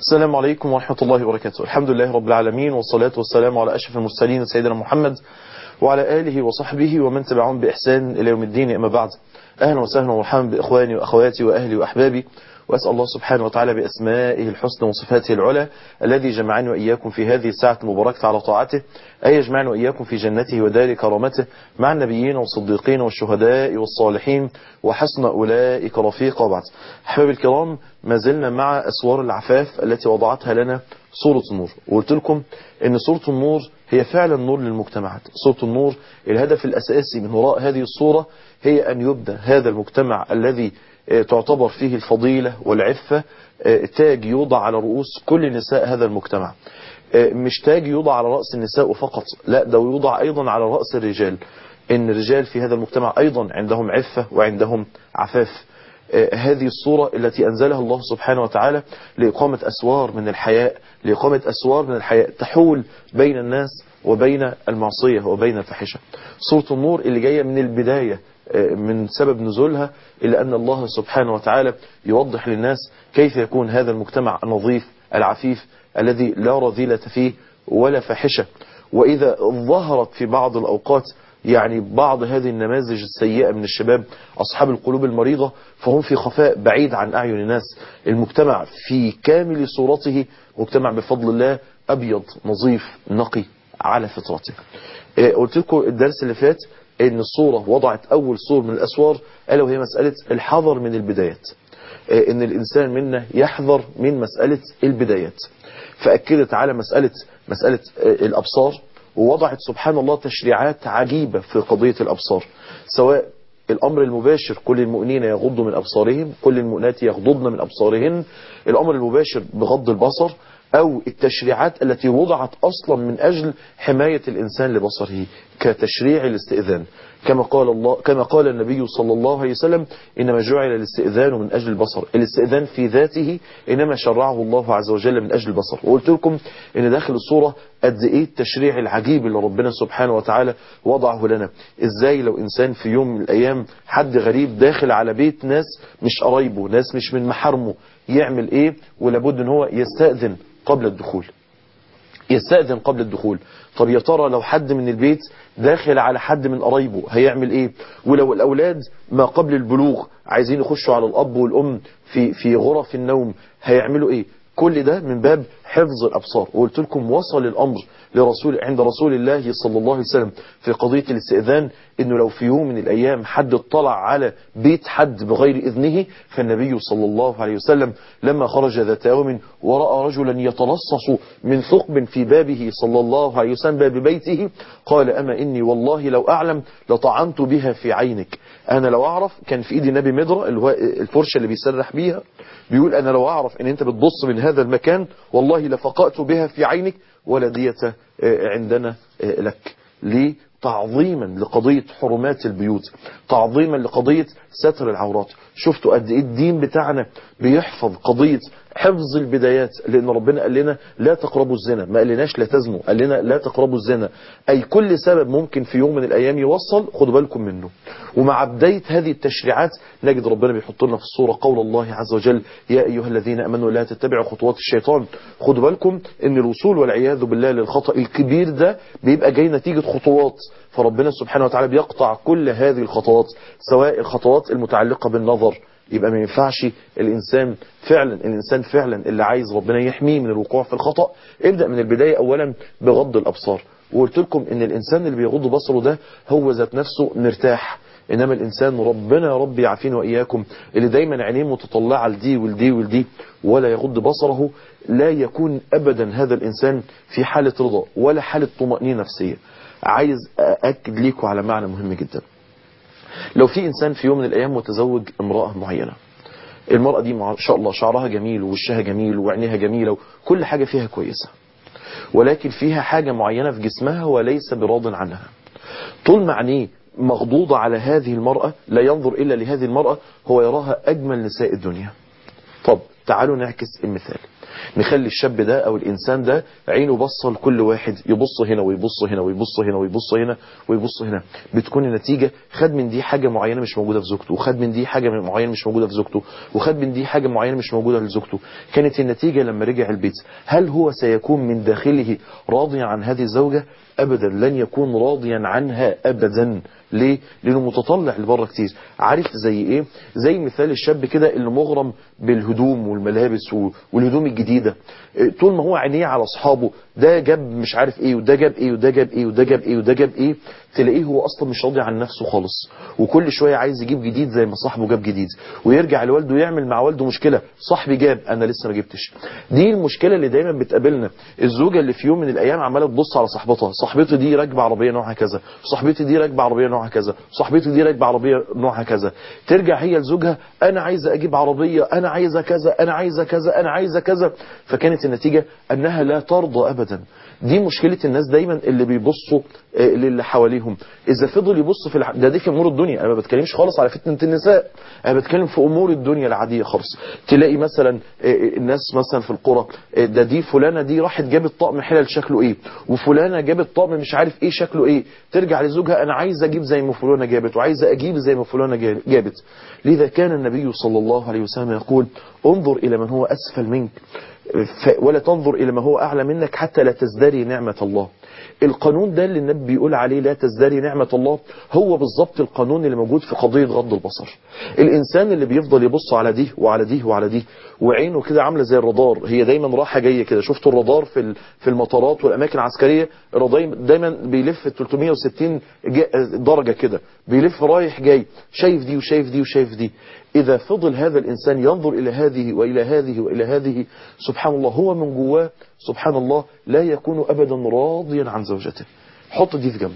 السلام عليكم ورحمة الله وبركاته الحمد لله رب العالمين والصلاة والسلام على أشرف المرسلين سيدنا محمد وعلى آله وصحبه ومن تبعهم بإحسان إلى يوم الدين أما بعد أهلا وسهلا ومرحبا بإخواني وأخواتي وأهلي وأحبابي وأسأل الله سبحانه وتعالى بأسمائه الحسنى وصفاته العلى الذي جمعني وإياكم في هذه الساعة المباركة على طاعته أي يجمعني وإياكم في جنته ودار كرامته مع النبيين والصديقين والشهداء والصالحين وحسن أولئك رفيقا وبعد أحبابي الكرام ما زلنا مع أسوار العفاف التي وضعتها لنا سورة النور وقلت لكم أن سورة النور هي فعلا نور للمجتمعات سورة النور الهدف الأساسي من وراء هذه الصورة هي أن يبدأ هذا المجتمع الذي تعتبر فيه الفضيلة والعفة تاج يوضع على رؤوس كل نساء هذا المجتمع مش تاج يوضع على رأس النساء فقط لا ده يوضع أيضا على رأس الرجال إن الرجال في هذا المجتمع أيضا عندهم عفة وعندهم عفاف هذه الصورة التي أنزلها الله سبحانه وتعالى لإقامة أسوار من الحياء لإقامة أسوار من الحياء تحول بين الناس وبين المعصية وبين الفحشة صورة النور اللي جاية من البداية من سبب نزولها إلا أن الله سبحانه وتعالى يوضح للناس كيف يكون هذا المجتمع النظيف العفيف الذي لا رذيلة فيه ولا فاحشة وإذا ظهرت في بعض الأوقات يعني بعض هذه النماذج السيئة من الشباب أصحاب القلوب المريضة فهم في خفاء بعيد عن أعين الناس المجتمع في كامل صورته مجتمع بفضل الله أبيض نظيف نقي على فطرته قلت لكم الدرس اللي فات ان الصورة وضعت اول صور من الاسوار الا وهي مسألة الحذر من البدايات ان الانسان منا يحذر من مسألة البدايات فاكدت على مسألة مسألة الابصار ووضعت سبحان الله تشريعات عجيبة في قضية الابصار سواء الامر المباشر كل المؤمنين يغضوا من ابصارهم كل المؤمنات يغضضن من ابصارهن الامر المباشر بغض البصر أو التشريعات التي وضعت أصلا من أجل حماية الإنسان لبصره كتشريع الاستئذان كما قال الله كما قال النبي صلى الله عليه وسلم إنما جعل الاستئذان من أجل البصر الاستئذان في ذاته إنما شرعه الله عز وجل من أجل البصر وقلت لكم إن داخل الصورة قد إيه التشريع العجيب اللي ربنا سبحانه وتعالى وضعه لنا إزاي لو إنسان في يوم من الأيام حد غريب داخل على بيت ناس مش قرايبه ناس مش من محارمه يعمل إيه ولابد إن هو يستأذن قبل الدخول يستأذن قبل الدخول طب يا ترى لو حد من البيت داخل على حد من قرايبه هيعمل ايه ولو الاولاد ما قبل البلوغ عايزين يخشوا على الاب والام في في غرف النوم هيعملوا ايه كل ده من باب حفظ الابصار وقلت لكم وصل الامر لرسول عند رسول الله صلى الله عليه وسلم في قضية الاستئذان انه لو في يوم من الايام حد اطلع على بيت حد بغير اذنه فالنبي صلى الله عليه وسلم لما خرج ذات يوم ورأى رجلا يتلصص من ثقب في بابه صلى الله عليه وسلم باب بيته قال اما اني والله لو اعلم لطعنت بها في عينك انا لو اعرف كان في ايدي النبي مدرة اللي هو الفرشة اللي بيسرح بيها بيقول انا لو اعرف ان انت بتبص من هذا المكان والله لفقأت بها في عينك ولا دية عندنا لك ليه تعظيما لقضية حرمات البيوت تعظيما لقضية ستر العورات شفتوا قد ايه الدين بتاعنا بيحفظ قضية حفظ البدايات لان ربنا قال لنا لا تقربوا الزنا ما قالناش لا تزنوا قال لنا لا تقربوا الزنا اي كل سبب ممكن في يوم من الايام يوصل خدوا بالكم منه ومع بداية هذه التشريعات نجد ربنا بيحط لنا في الصورة قول الله عز وجل يا ايها الذين امنوا لا تتبعوا خطوات الشيطان خدوا بالكم ان الوصول والعياذ بالله للخطأ الكبير ده بيبقى جاي نتيجة خطوات فربنا سبحانه وتعالى بيقطع كل هذه الخطوات سواء الخطوات المتعلقة بالنظر يبقى ما ينفعش الإنسان فعلا الإنسان فعلا اللي عايز ربنا يحميه من الوقوع في الخطأ ابدأ من البداية أولا بغض الأبصار وقلت لكم ان الإنسان اللي بيغض بصره ده هو ذات نفسه مرتاح إنما الإنسان ربنا يا رب يعافينا وإياكم اللي دايما عينيه متطلعة لدي ولدي ولدي ولا يغض بصره لا يكون أبدا هذا الإنسان في حالة رضا ولا حالة طمأنينة نفسية عايز أأكد ليكم على معنى مهم جدا لو في إنسان في يوم من الأيام متزوج امرأة معينة المرأة دي ما شاء الله شعرها جميل ووشها جميل وعينيها جميلة وكل حاجة فيها كويسة ولكن فيها حاجة معينة في جسمها وليس براض عنها طول ما عينيه مغضوضة على هذه المرأة لا ينظر إلا لهذه المرأة هو يراها أجمل نساء الدنيا طب تعالوا نعكس المثال نخلي الشاب ده او الانسان ده عينه بصه لكل واحد يبص هنا ويبص هنا ويبص هنا ويبص هنا ويبص هنا بتكون النتيجه خد من دي حاجه معينه مش موجوده في زوجته وخد من دي حاجه معينه مش موجوده في زوجته وخد من دي حاجه معينه مش موجوده في زوجته كانت النتيجه لما رجع البيت هل هو سيكون من داخله راضيا عن هذه الزوجه ابدا لن يكون راضيا عنها ابدا ليه لانه متطلع لبره كتير عارف زي ايه زي مثال الشاب كده اللي مغرم بالهدوم والملابس والهدوم الجديده طول ما هو عينيه على اصحابه ده جاب مش عارف ايه وده جاب ايه وده جاب ايه وده جاب ايه وده جاب ايه تلاقيه هو اصلا مش راضي عن نفسه خالص وكل شويه عايز يجيب جديد زي ما صاحبه جاب جديد ويرجع لوالده يعمل مع والده مشكله صاحبي جاب انا لسه ما جبتش دي المشكله اللي دايما بتقابلنا الزوجه اللي في يوم من الايام عماله تبص على صاحبتها صاحبتي دي راكبه عربيه نوعها كذا صاحبتي دي راكبه عربيه نوعها كذا صاحبتي دي راكبه عربيه نوعها كذا ترجع هي لزوجها انا عايزه اجيب عربيه انا عايزه كذا انا عايزه كذا انا عايزه كذا فكانت النتيجه انها لا ترضى ابدا دي مشكله الناس دايما اللي بيبصوا للي حواليهم اذا فضل يبص في الح... ده دي في امور الدنيا انا ما بتكلمش خالص على فتنه النساء انا بتكلم في امور الدنيا العاديه خالص تلاقي مثلا الناس مثلا في القرى ده دي فلانه دي راحت جابت طقم حلل شكله ايه وفلانه جابت طقم مش عارف ايه شكله ايه ترجع لزوجها انا عايزه اجيب زي ما فلانه جابت وعايزه اجيب زي ما فلانه جابت لذا كان النبي صلى الله عليه وسلم يقول انظر الى من هو اسفل منك ولا تنظر إلى ما هو أعلى منك حتى لا تزدري نعمة الله القانون ده اللي النبي بيقول عليه لا تزدري نعمة الله هو بالظبط القانون اللي موجود في قضية غض البصر الإنسان اللي بيفضل يبص على دي وعلى دي وعلى دي وعينه كده عاملة زي الرادار هي دايما راحة جاية كده شفتوا الرادار في في المطارات والأماكن العسكرية الرادار دايما بيلف 360 درجة كده بيلف رايح جاي شايف دي وشايف دي وشايف دي إذا فضل هذا الإنسان ينظر إلى هذه وإلى هذه وإلى هذه سبحان الله هو من جواه سبحان الله لا يكون أبدا راضيا عن زوجته حط دي في جنب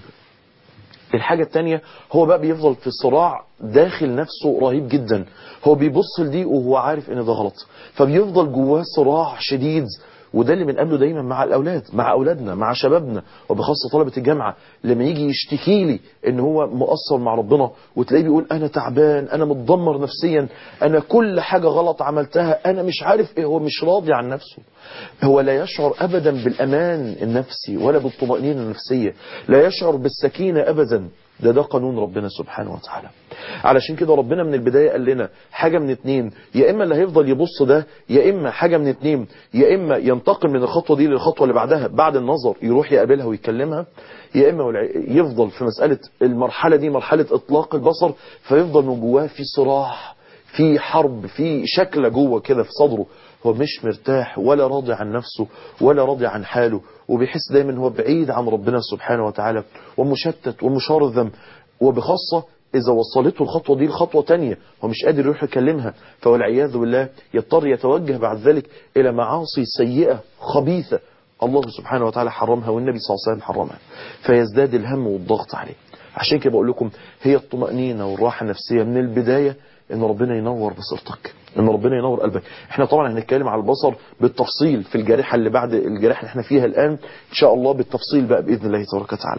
الحاجة التانية هو بقى بيفضل في صراع داخل نفسه رهيب جدا هو بيبص لدي وهو عارف ان ده غلط فبيفضل جواه صراع شديد وده اللي بنقابله دايما مع الاولاد مع اولادنا مع شبابنا وبخاصه طلبه الجامعه لما يجي يشتكي لي ان هو مقصر مع ربنا وتلاقيه بيقول انا تعبان انا متدمر نفسيا انا كل حاجه غلط عملتها انا مش عارف ايه هو مش راضي عن نفسه هو لا يشعر ابدا بالامان النفسي ولا بالطمانينه النفسيه لا يشعر بالسكينه ابدا ده ده قانون ربنا سبحانه وتعالى علشان كده ربنا من البداية قال لنا حاجة من اتنين يا إما اللي هيفضل يبص ده يا إما حاجة من اتنين يا إما ينتقل من الخطوة دي للخطوة اللي بعدها بعد النظر يروح يقابلها ويكلمها يا إما يفضل في مسألة المرحلة دي مرحلة إطلاق البصر فيفضل من جواه في صراع في حرب في شكلة جوه كده في صدره هو مش مرتاح ولا راضي عن نفسه ولا راضي عن حاله وبيحس دايما هو بعيد عن ربنا سبحانه وتعالى ومشتت ومشارذم وبخاصة إذا وصلته الخطوة دي لخطوة تانية هو مش قادر يروح يكلمها فوالعياذ بالله يضطر يتوجه بعد ذلك إلى معاصي سيئة خبيثة الله سبحانه وتعالى حرمها والنبي صلى الله عليه وسلم حرمها فيزداد الهم والضغط عليه عشان كده بقول لكم هي الطمأنينة والراحة النفسية من البداية ان ربنا ينور بصيرتك ان ربنا ينور قلبك احنا طبعا هنتكلم على البصر بالتفصيل في الجارحة اللي بعد الجارحة اللي احنا فيها الان ان شاء الله بالتفصيل بقى باذن الله تبارك وتعالى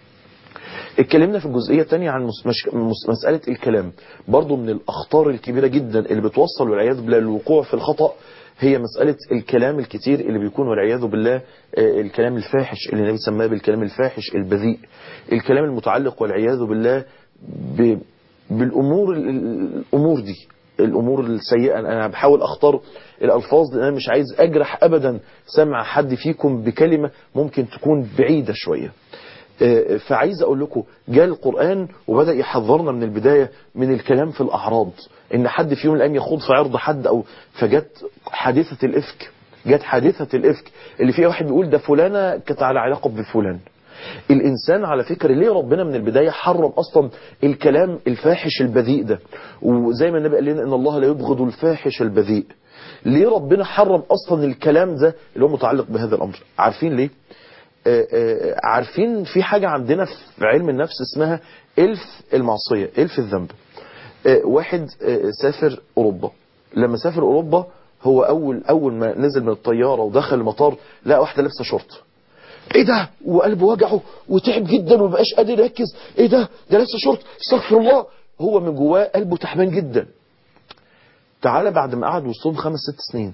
اتكلمنا في الجزئية الثانية عن مسألة الكلام برضو من الأخطار الكبيرة جدا اللي بتوصل والعياذ بالله للوقوع في الخطأ هي مسألة الكلام الكتير اللي بيكون والعياذ بالله الكلام الفاحش اللي النبي سماه بالكلام الفاحش البذيء الكلام المتعلق والعياذ بالله ب... بالأمور الأمور دي الأمور السيئة أنا بحاول أختار الألفاظ لأن أنا مش عايز أجرح أبدا سمع حد فيكم بكلمة ممكن تكون بعيدة شوية فعايز أقول لكم جاء القرآن وبدأ يحذرنا من البداية من الكلام في الأعراض إن حد في يوم من الأيام يخوض في عرض حد أو فجت حادثة الإفك جت حادثة الإفك اللي فيها واحد بيقول ده فلانة كانت على علاقة بفلان الإنسان على فكرة ليه ربنا من البداية حرم أصلا الكلام الفاحش البذيء ده وزي ما النبي قال لنا إن الله لا يبغض الفاحش البذيء ليه ربنا حرم أصلا الكلام ده اللي هو متعلق بهذا الأمر عارفين ليه آآ آآ عارفين في حاجة عندنا في علم النفس اسمها إلف المعصية إلف الذنب واحد سافر أوروبا لما سافر أوروبا هو أول أول ما نزل من الطيارة ودخل المطار لقى واحدة لابسة شورت ايه ده وقلبه وجعه وتعب جدا ومبقاش قادر يركز ايه ده ده لسه شرط استغفر الله هو من جواه قلبه تعبان جدا تعالى بعد ما قعد وسطهم خمس ست سنين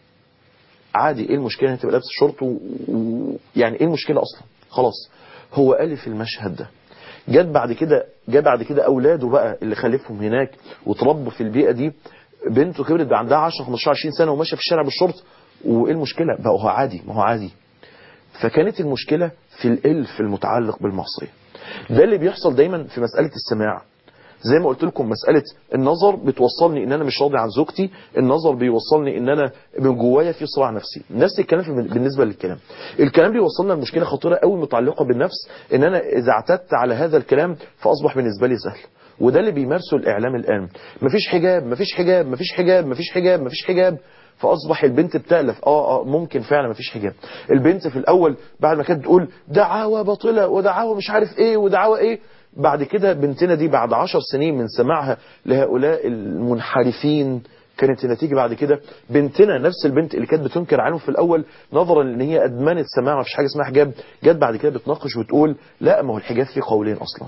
عادي ايه المشكله انت تبقى لابس شورت و... و... يعني ايه المشكله اصلا خلاص هو الف المشهد ده جت بعد كده جه بعد كده اولاده بقى اللي خلفهم هناك وتربوا في البيئه دي بنته كبرت بقى عندها 10 15 20 سنه وماشيه في الشارع بالشورت وايه المشكله بقى هو عادي ما هو عادي فكانت المشكله في الالف المتعلق بالمعصيه ده اللي بيحصل دايما في مساله السماع زي ما قلت لكم مسألة النظر بتوصلني ان انا مش راضي عن زوجتي النظر بيوصلني ان انا من جوايا في صراع نفسي نفس الكلام في بالنسبة للكلام الكلام بيوصلنا لمشكلة خطيرة قوي متعلقة بالنفس ان انا اذا اعتدت على هذا الكلام فاصبح بالنسبة لي سهل وده اللي بيمارسه الاعلام الان مفيش حجاب مفيش حجاب مفيش حجاب مفيش حجاب مفيش حجاب فاصبح البنت بتالف اه اه ممكن فعلا مفيش حجاب البنت في الاول بعد ما كانت تقول دعاوى باطله ودعاوى مش عارف ايه ودعاوى ايه بعد كده بنتنا دي بعد عشر سنين من سماعها لهؤلاء المنحرفين كانت النتيجة بعد كده بنتنا نفس البنت اللي كانت بتنكر عنهم في الأول نظرا لأن هي أدمنت سماع ما فيش حاجة اسمها حجاب جت بعد كده بتناقش وتقول لا ما هو الحجاب فيه قولين أصلا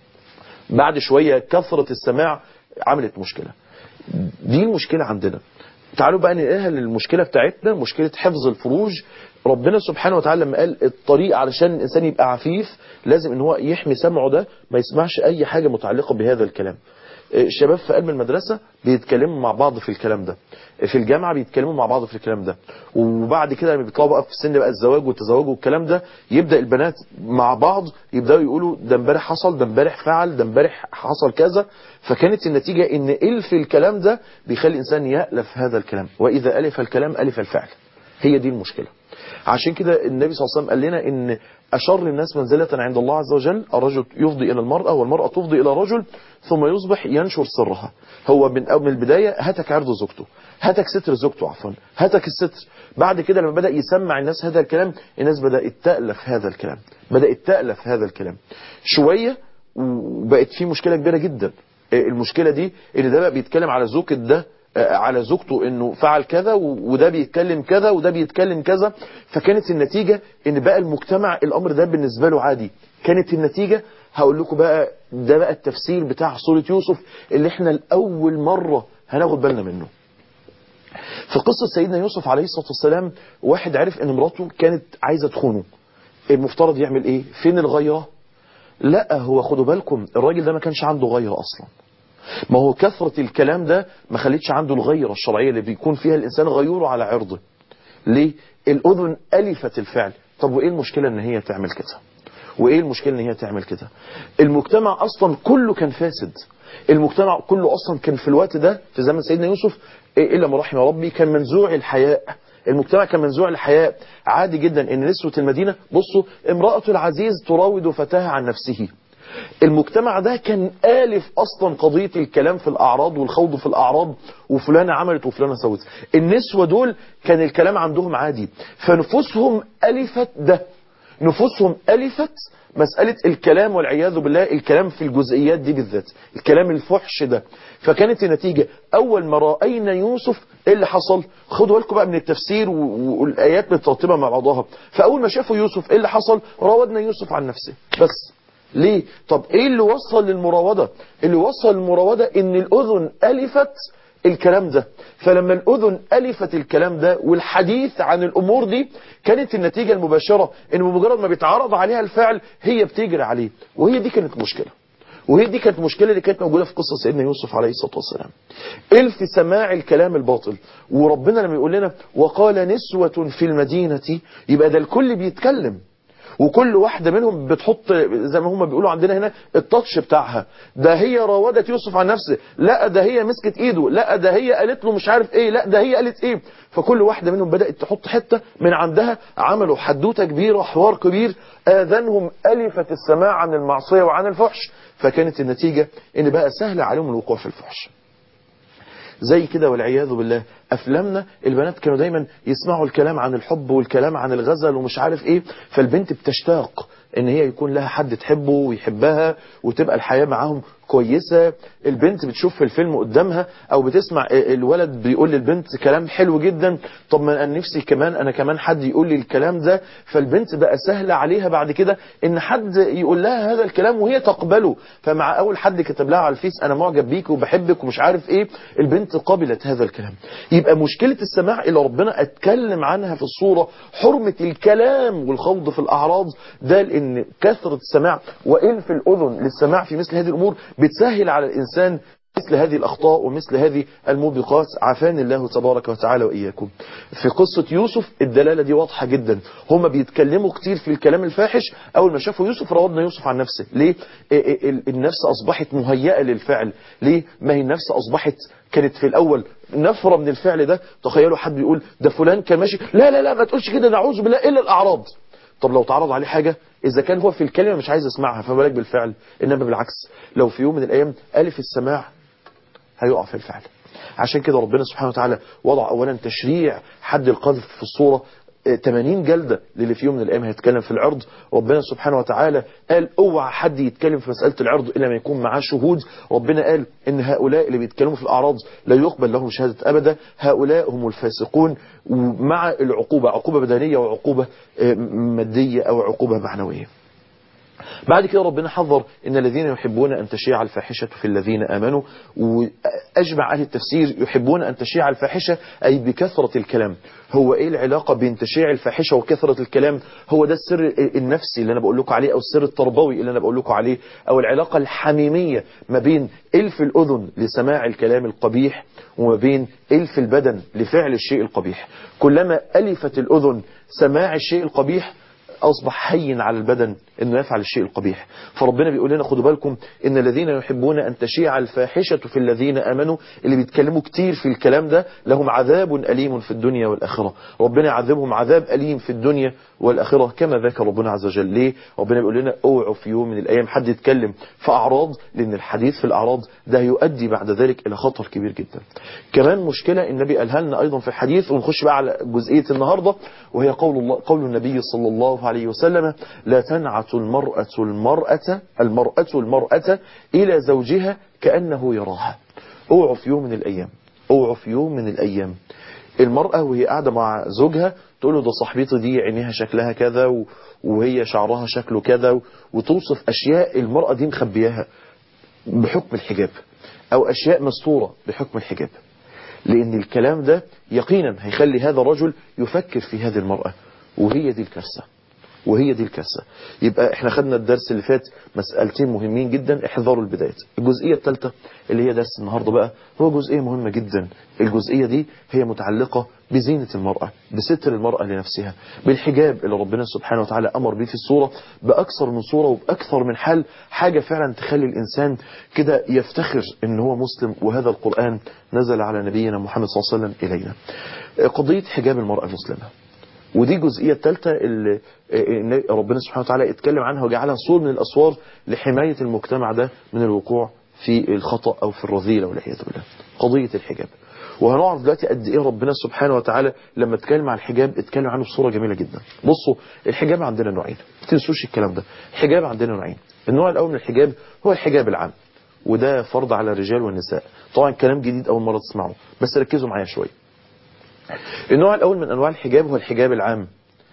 بعد شوية كثرة السماع عملت مشكلة دي المشكلة عندنا تعالوا بقى ننقلها للمشكلة بتاعتنا مشكلة حفظ الفروج ربنا سبحانه وتعالى لما قال الطريق علشان الإنسان يبقى عفيف لازم ان هو يحمي سمعه ده ما يسمعش أي حاجة متعلقة بهذا الكلام الشباب في قلب المدرسة بيتكلموا مع بعض في الكلام ده في الجامعة بيتكلموا مع بعض في الكلام ده وبعد كده لما بيطلعوا بقى في سن بقى الزواج والتزواج والكلام ده يبدأ البنات مع بعض يبدأوا يقولوا ده امبارح حصل ده امبارح فعل ده امبارح حصل كذا فكانت النتيجة ان الف الكلام ده بيخلي الإنسان يألف هذا الكلام وإذا ألف الكلام ألف الفعل هي دي المشكلة عشان كده النبي صلى الله عليه وسلم قال لنا ان أشر الناس منزلة عند الله عز وجل الرجل يفضي إلى المرأة والمرأة تفضي إلى رجل ثم يصبح ينشر سرها هو من من البداية هتك عرض زوجته هتك ستر زوجته عفوا هتك الستر بعد كده لما بدأ يسمع الناس هذا الكلام الناس بدأت تألف هذا الكلام بدأت تألف هذا الكلام شوية وبقت في مشكلة كبيرة جدا المشكلة دي ان ده بقى بيتكلم على زوجة ده على زوجته انه فعل كذا وده بيتكلم كذا وده بيتكلم كذا فكانت النتيجة ان بقى المجتمع الامر ده بالنسبة له عادي كانت النتيجة هقول لكم بقى ده بقى التفسير بتاع سورة يوسف اللي احنا لأول مرة هناخد بالنا منه في قصة سيدنا يوسف عليه الصلاة والسلام واحد عرف ان مراته كانت عايزة تخونه المفترض يعمل ايه فين الغيرة لا هو خدوا بالكم الراجل ده ما كانش عنده غيرة اصلا ما هو كثرة الكلام ده ما خليتش عنده الغيرة الشرعية اللي بيكون فيها الإنسان غيوره على عرضه ليه؟ الأذن ألفت الفعل طب وإيه المشكلة إن هي تعمل كده وإيه المشكلة إن هي تعمل كده المجتمع أصلا كله كان فاسد المجتمع كله أصلا كان في الوقت ده في زمن سيدنا يوسف إلا ما رحم ربي كان منزوع الحياء المجتمع كان منزوع الحياء عادي جدا ان نسوة المدينة بصوا امرأة العزيز تراود فتاها عن نفسه المجتمع ده كان آلف أصلا قضية الكلام في الأعراض والخوض في الأعراض وفلانة عملت وفلانة سوت النسوة دول كان الكلام عندهم عادي فنفوسهم ألفت ده نفوسهم ألفت مسألة الكلام والعياذ بالله الكلام في الجزئيات دي بالذات الكلام الفحش ده فكانت النتيجة أول ما رأينا يوسف إيه اللي حصل خدوا بالكم بقى من التفسير والآيات مترتبة مع بعضها فأول ما شافوا يوسف إيه اللي حصل راودنا يوسف عن نفسه بس ليه طب ايه اللي وصل للمراودة اللي وصل للمراودة ان الاذن الفت الكلام ده فلما الاذن الفت الكلام ده والحديث عن الامور دي كانت النتيجة المباشرة ان بمجرد ما بيتعرض عليها الفعل هي بتجري عليه وهي دي كانت مشكلة وهي دي كانت المشكلة اللي كانت موجودة في قصة سيدنا يوسف عليه الصلاة والسلام الف سماع الكلام الباطل وربنا لما يقول لنا وقال نسوة في المدينة يبقى ده الكل بيتكلم وكل واحدة منهم بتحط زي ما هم بيقولوا عندنا هنا التاتش بتاعها ده هي راودت يوسف عن نفسه لا ده هي مسكت ايده لا ده هي قالت له مش عارف ايه لا ده هي قالت ايه فكل واحدة منهم بدأت تحط حتة من عندها عملوا حدوتة كبيرة حوار كبير آذانهم ألفت السماع عن المعصية وعن الفحش فكانت النتيجة ان بقى سهل عليهم الوقوع في الفحش زي كده والعياذ بالله افلامنا البنات كانوا دايما يسمعوا الكلام عن الحب والكلام عن الغزل ومش عارف ايه فالبنت بتشتاق ان هي يكون لها حد تحبه ويحبها وتبقى الحياة معاهم كويسة البنت بتشوف في الفيلم قدامها او بتسمع الولد بيقول للبنت كلام حلو جدا طب ما انا نفسي كمان انا كمان حد يقول لي الكلام ده فالبنت بقى سهل عليها بعد كده ان حد يقول لها هذا الكلام وهي تقبله فمع اول حد كتب لها على الفيس انا معجب بيك وبحبك ومش عارف ايه البنت قبلت هذا الكلام يبقى مشكلة السماع اللي ربنا اتكلم عنها في الصورة حرمة الكلام والخوض في الاعراض ده لان كثرة السماع وإن في الأذن للسماع في مثل هذه الأمور بتسهل على الإنسان مثل هذه الأخطاء ومثل هذه الموبقات عافاني الله تبارك وتعالى وإياكم في قصة يوسف الدلالة دي واضحة جدا هم بيتكلموا كتير في الكلام الفاحش أول ما شافوا يوسف راودنا يوسف عن نفسه ليه النفس أصبحت مهيئة للفعل ليه ما هي النفس أصبحت كانت في الأول نفرة من الفعل ده تخيلوا حد بيقول ده فلان كان ماشي لا لا لا ما تقولش كده نعوذ بالله إلا الأعراض طب لو تعرض عليه حاجة إذا كان هو في الكلمة مش عايز يسمعها فما بالك بالفعل إنما بالعكس لو في يوم من الأيام ألف السماع هيقع في الفعل عشان كده ربنا سبحانه وتعالى وضع أولا تشريع حد القذف في الصورة 80 جلدة للي في يوم من الأيام هيتكلم في العرض ربنا سبحانه وتعالى قال اوعى حد يتكلم في مسألة العرض إلا ما يكون معاه شهود ربنا قال إن هؤلاء اللي بيتكلموا في الأعراض لا يقبل لهم شهادة أبدا هؤلاء هم الفاسقون مع العقوبة عقوبة بدنية وعقوبة مادية أو عقوبة معنوية بعد كده ربنا حذر ان الذين يحبون ان تشيع الفاحشة في الذين امنوا واجمع اهل التفسير يحبون ان تشيع الفاحشة اي بكثرة الكلام هو ايه العلاقة بين تشيع الفاحشة وكثرة الكلام هو ده السر النفسي اللي انا بقول لكم عليه او السر التربوي اللي انا بقول لكم عليه او العلاقة الحميمية ما بين الف الاذن لسماع الكلام القبيح وما بين الف البدن لفعل الشيء القبيح كلما الفت الاذن سماع الشيء القبيح أصبح هين على البدن أنه يفعل الشيء القبيح فربنا بيقول لنا خدوا بالكم إن الذين يحبون أن تشيع الفاحشة في الذين أمنوا اللي بيتكلموا كتير في الكلام ده لهم عذاب أليم في الدنيا والآخرة ربنا يعذبهم عذاب أليم في الدنيا والآخرة كما ذكر ربنا عز وجل ليه ربنا بيقول لنا اوعوا في يوم من الأيام حد يتكلم في أعراض لأن الحديث في الأعراض ده يؤدي بعد ذلك إلى خطر كبير جدا كمان مشكلة النبي قالها لنا أيضا في الحديث ونخش بقى على جزئية النهاردة وهي قول الله قول النبي صلى الله عليه وسلم لا تنعت المرأة المرأة المرأة المرأة إلى زوجها كأنه يراها اوعوا في يوم من الأيام اوعوا في يوم من الأيام المرأة وهي قاعدة مع زوجها تقول له ده صاحبتي دي عينيها شكلها كذا وهي شعرها شكله كذا وتوصف أشياء المرأة دي مخبياها بحكم الحجاب أو أشياء مستورة بحكم الحجاب لأن الكلام ده يقينا هيخلي هذا الرجل يفكر في هذه المرأة وهي دي الكارثة وهي دي الكارثة يبقى احنا خدنا الدرس اللي فات مسألتين مهمين جدا احذروا البدايات الجزئية الثالثة اللي هي درس النهاردة بقى هو جزئية مهمة جدا الجزئية دي هي متعلقة بزينة المرأة بستر المرأة لنفسها بالحجاب اللي ربنا سبحانه وتعالى أمر به في الصورة بأكثر من صورة وبأكثر من حال حاجة فعلا تخلي الإنسان كده يفتخر ان هو مسلم وهذا القرآن نزل على نبينا محمد صلى الله عليه وسلم إلينا قضية حجاب المرأة المسلمة ودي الجزئية الثالثة اللي ربنا سبحانه وتعالى اتكلم عنها وجعلها صور من الأسوار لحماية المجتمع ده من الوقوع في الخطأ أو في الرذيلة والعياذ بالله قضية الحجاب وهنعرف دلوقتي قد ايه ربنا سبحانه وتعالى لما اتكلم عن الحجاب اتكلم عنه بصورة جميلة جدا بصوا الحجاب عندنا نوعين ما تنسوش الكلام ده الحجاب عندنا نوعين النوع الأول من الحجاب هو الحجاب العام وده فرض على الرجال والنساء طبعا كلام جديد أول مرة تسمعه بس ركزوا معايا شوية النوع الأول من أنواع الحجاب هو الحجاب العام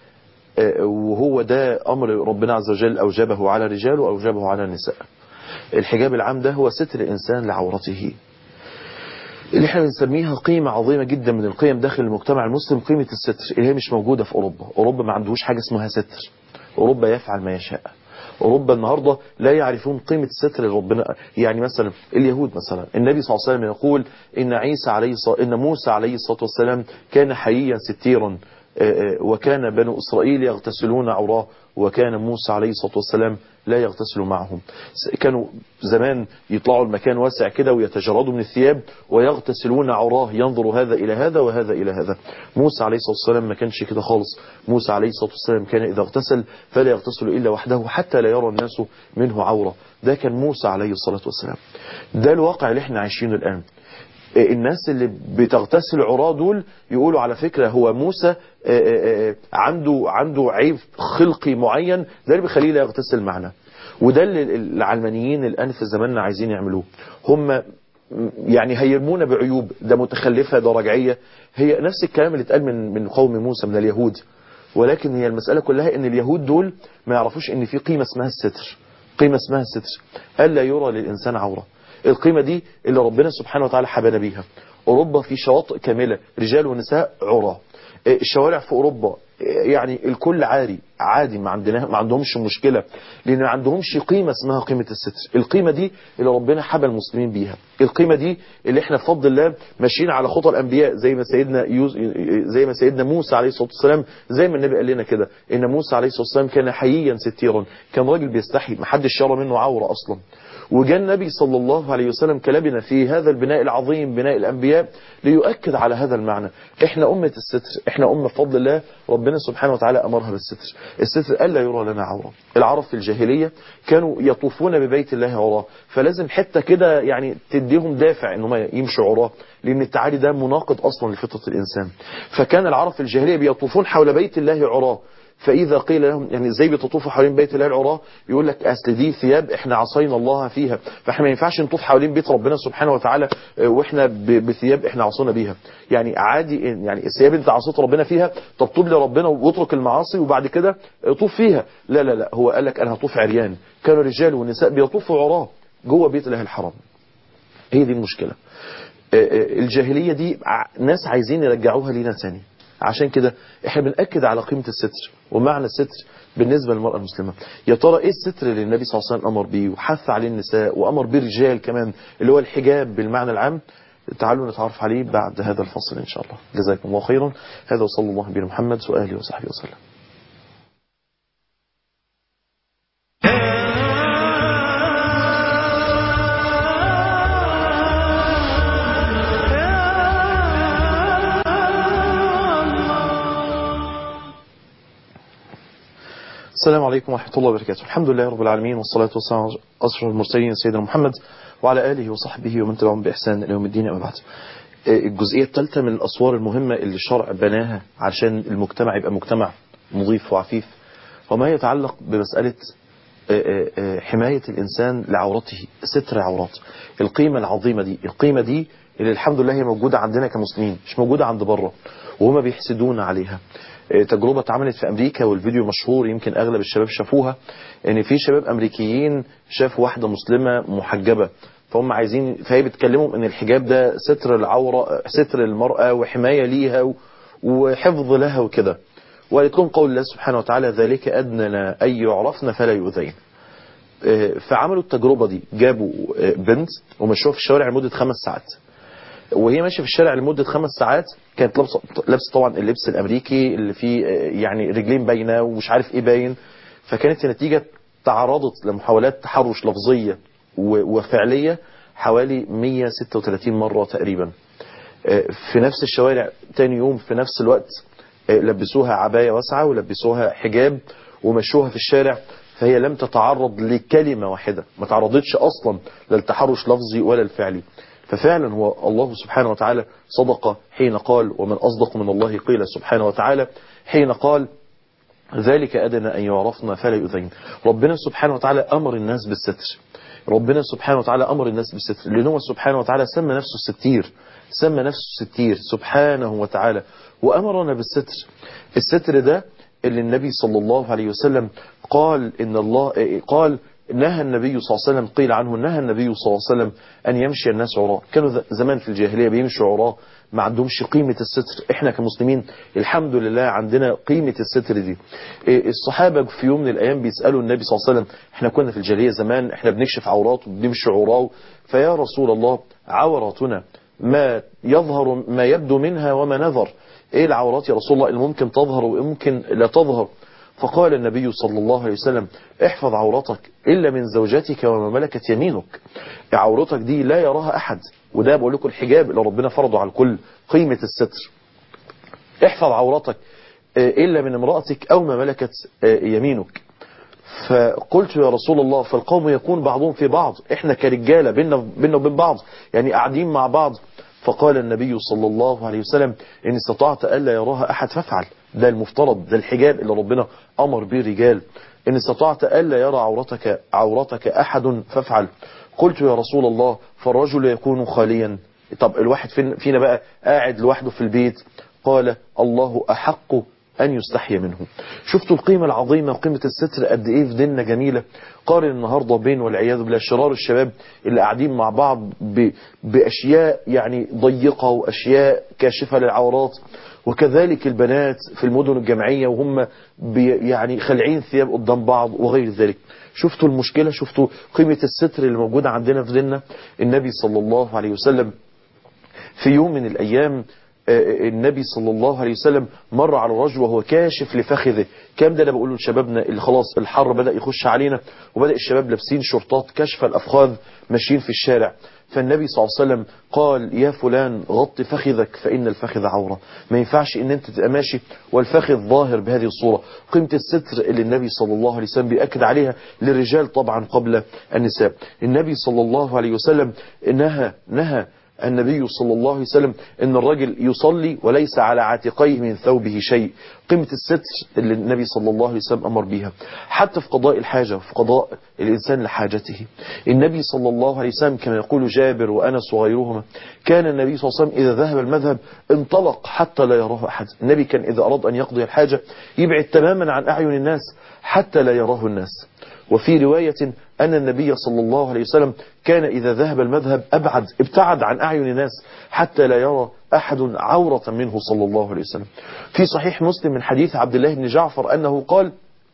وهو ده أمر ربنا عز وجل أوجبه على الرجال وأوجبه على النساء الحجاب العام ده هو ستر الإنسان لعورته اللي احنا بنسميها قيمة عظيمة جدا من القيم داخل المجتمع المسلم قيمة الستر اللي هي مش موجودة في أوروبا أوروبا ما عندهوش حاجة اسمها ستر أوروبا يفعل ما يشاء أوروبا النهاردة لا يعرفون قيمة الستر لربنا يعني مثلا اليهود مثلا النبي صلى الله عليه وسلم يقول إن عيسى عليه الصلاة إن موسى عليه الصلاة والسلام كان حييا ستيرا وكان بنو إسرائيل يغتسلون عوراه وكان موسى عليه الصلاة والسلام لا يغتسل معهم كانوا زمان يطلعوا المكان واسع كده ويتجردوا من الثياب ويغتسلون عراه ينظر هذا إلى هذا وهذا إلى هذا موسى عليه الصلاة والسلام ما كانش كده خالص موسى عليه الصلاة والسلام كان إذا اغتسل فلا يغتسل إلا وحده حتى لا يرى الناس منه عورة ده كان موسى عليه الصلاة والسلام ده الواقع اللي احنا عايشينه الآن الناس اللي بتغتسل عراة دول يقولوا على فكرة هو موسى عنده عنده عيب خلقي معين ده اللي بيخليه لا يغتسل معنا وده اللي العلمانيين الآن في زماننا عايزين يعملوه هم يعني هيرمونا بعيوب ده متخلفة ده رجعية هي نفس الكلام اللي اتقال من من قوم موسى من اليهود ولكن هي المسألة كلها ان اليهود دول ما يعرفوش ان في قيمة اسمها الستر قيمة اسمها الستر ألا يرى للإنسان عورة القيمة دي اللي ربنا سبحانه وتعالى حبانا بيها أوروبا في شواطئ كاملة رجال ونساء عراة الشوارع في أوروبا يعني الكل عاري عادي ما عندنا ما عندهمش مشكلة لأن ما عندهمش قيمة اسمها قيمة الستر القيمة دي اللي ربنا حبى المسلمين بيها القيمة دي اللي احنا بفضل الله ماشيين على خطى الأنبياء زي ما سيدنا يوز زي ما سيدنا موسى عليه الصلاة والسلام زي ما النبي قال لنا كده إن موسى عليه الصلاة والسلام كان حييا ستيرا كان راجل بيستحي ما حدش يرى منه عورة أصلا وجاء النبي صلى الله عليه وسلم كلبنا في هذا البناء العظيم بناء الأنبياء ليؤكد على هذا المعنى احنا أمة الستر احنا أمة بفضل الله ربنا سبحانه وتعالى أمرها بالستر الستر ألا يرى لنا عورة العرب في الجاهلية كانوا يطوفون ببيت الله عراه فلازم حتة كده يعني تديهم دافع انهم يمشوا عراه لأن التعالي ده مناقض أصلا لفطرة الإنسان فكان العرب في الجاهلية بيطوفون حول بيت الله عراه فإذا قيل لهم يعني زي بتطوفوا حوالين بيت الله العراة يقول لك أصل دي ثياب احنا عصينا الله فيها فاحنا ما ينفعش نطوف حوالين بيت ربنا سبحانه وتعالى واحنا بثياب احنا عصينا بيها يعني عادي يعني الثياب انت عصيت ربنا فيها طب طوب لربنا واترك المعاصي وبعد كده طوف فيها لا لا لا هو قال لك انا هطوف عريان كانوا رجال ونساء بيطوفوا عراه جوه بيت الله الحرام هي دي المشكلة الجاهلية دي ناس عايزين يرجعوها لينا ثاني عشان كده احنا بنأكد على قيمة الستر ومعنى الستر بالنسبة للمرأة المسلمة يا ترى ايه الستر اللي النبي صلى الله عليه وسلم امر بيه وحث عليه النساء وامر بيه الرجال كمان اللي هو الحجاب بالمعنى العام تعالوا نتعرف عليه بعد هذا الفصل ان شاء الله جزاكم الله خيرا هذا وصلى الله بنا محمد وآله وصحبه وسلم السلام عليكم ورحمة الله وبركاته الحمد لله رب العالمين والصلاة والسلام على أشرف المرسلين سيدنا محمد وعلى آله وصحبه ومن تبعهم بإحسان إلى يوم الدين أما بعد الجزئية الثالثة من الأسوار المهمة اللي الشرع بناها عشان المجتمع يبقى مجتمع نظيف وعفيف وما يتعلق بمسألة حماية الإنسان لعورته ستر عورات القيمة العظيمة دي القيمة دي اللي الحمد لله هي موجودة عندنا كمسلمين مش موجودة عند بره وهما بيحسدون عليها تجربة اتعملت في أمريكا والفيديو مشهور يمكن أغلب الشباب شافوها إن في شباب أمريكيين شافوا واحدة مسلمة محجبة فهم عايزين فهي بتكلمهم إن الحجاب ده ستر العورة ستر المرأة وحماية ليها وحفظ لها وكده وقالت لهم قول الله سبحانه وتعالى ذلك أدننا أن يعرفن فلا يؤذين فعملوا التجربة دي جابوا بنت ومشوها في الشوارع لمدة خمس ساعات وهي ماشيه في الشارع لمدة خمس ساعات كانت لابسه لابسه طبعا اللبس الامريكي اللي فيه يعني رجلين باينه ومش عارف ايه باين فكانت النتيجه تعرضت لمحاولات تحرش لفظيه وفعليه حوالي 136 مره تقريبا في نفس الشوارع تاني يوم في نفس الوقت لبسوها عبايه واسعه ولبسوها حجاب ومشوها في الشارع فهي لم تتعرض لكلمه واحده ما تعرضتش اصلا للتحرش لفظي ولا الفعلي ففعلا هو الله سبحانه وتعالى صدق حين قال ومن أصدق من الله قيل سبحانه وتعالى حين قال ذلك أدنى أن يعرفنا فلا يؤذين ربنا سبحانه وتعالى أمر الناس بالستر ربنا سبحانه وتعالى أمر الناس بالستر لأن هو سبحانه وتعالى سمى نفسه الستير سمى نفسه الستير سبحانه وتعالى وأمرنا بالستر الستر ده اللي النبي صلى الله عليه وسلم قال إن الله قال نهى النبي صلى الله عليه وسلم قيل عنه نهى النبي صلى الله عليه وسلم أن يمشي الناس عراة كانوا زمان في الجاهلية بيمشوا عراة ما عندهمش قيمة الستر احنا كمسلمين الحمد لله عندنا قيمة الستر دي الصحابة في يوم من الأيام بيسألوا النبي صلى الله عليه وسلم احنا كنا في الجاهلية زمان احنا بنكشف عورات وبنمشي عراة فيا رسول الله عوراتنا ما يظهر ما يبدو منها وما نظر ايه العورات يا رسول الله اللي ممكن تظهر وممكن لا تظهر فقال النبي صلى الله عليه وسلم احفظ عورتك إلا من زوجتك وما ملكت يمينك عورتك دي لا يراها أحد وده بقول لكم الحجاب اللي ربنا فرضه على الكل قيمة الستر احفظ عورتك إلا من امرأتك أو ما ملكت يمينك فقلت يا رسول الله فالقوم يكون بعضهم في بعض احنا كرجالة بينا, بينا وبين بعض يعني قاعدين مع بعض فقال النبي صلى الله عليه وسلم إن استطعت ألا يراها أحد فافعل ده المفترض ده الحجاب اللي ربنا أمر به الرجال إن استطعت ألا يرى عورتك, عورتك أحد فافعل قلت يا رسول الله فالرجل يكون خاليا طب الواحد فينا بقى قاعد لوحده في البيت قال الله أحق أن يستحي منه شفتوا القيمة العظيمة وقيمة الستر قد إيه في ديننا جميلة قارن النهاردة بين والعياذ بالله شرار الشباب اللي قاعدين مع بعض ب... بأشياء يعني ضيقة وأشياء كاشفة للعورات وكذلك البنات في المدن الجامعية وهم بي يعني خلعين ثياب قدام بعض وغير ذلك شفتوا المشكلة شفتوا قيمة الستر اللي موجودة عندنا في ديننا النبي صلى الله عليه وسلم في يوم من الأيام النبي صلى الله عليه وسلم مر على رجل وهو كاشف لفخذه كام ده انا بقوله لشبابنا اللي خلاص الحر بدأ يخش علينا وبدأ الشباب لابسين شرطات كشف الأفخاذ ماشيين في الشارع فالنبي صلى الله عليه وسلم قال يا فلان غط فخذك فإن الفخذ عورة ما ينفعش ان انت تبقى ماشي والفخذ ظاهر بهذه الصورة قيمة الستر اللي النبي صلى الله عليه وسلم بيأكد عليها للرجال طبعا قبل النساء النبي صلى الله عليه وسلم نهى نهى النبي صلى الله عليه وسلم ان الرجل يصلي وليس على عاتقيه من ثوبه شيء قيمة الستر اللي النبي صلى الله عليه وسلم أمر بها حتى في قضاء الحاجة وفي قضاء الإنسان لحاجته النبي صلى الله عليه وسلم كما يقول جابر وأنس وغيرهما كان النبي صلى الله عليه وسلم إذا ذهب المذهب انطلق حتى لا يراه أحد النبي كان إذا أراد أن يقضي الحاجة يبعد تماما عن أعين الناس حتى لا يراه الناس وفي رواية أن النبي صلى الله عليه وسلم كان إذا ذهب المذهب أبعد ابتعد عن أعين الناس حتى لا يرى أحد عورة منه صلى الله عليه وسلم في صحيح مسلم من حديث عبد الله بن جعفر أنه قال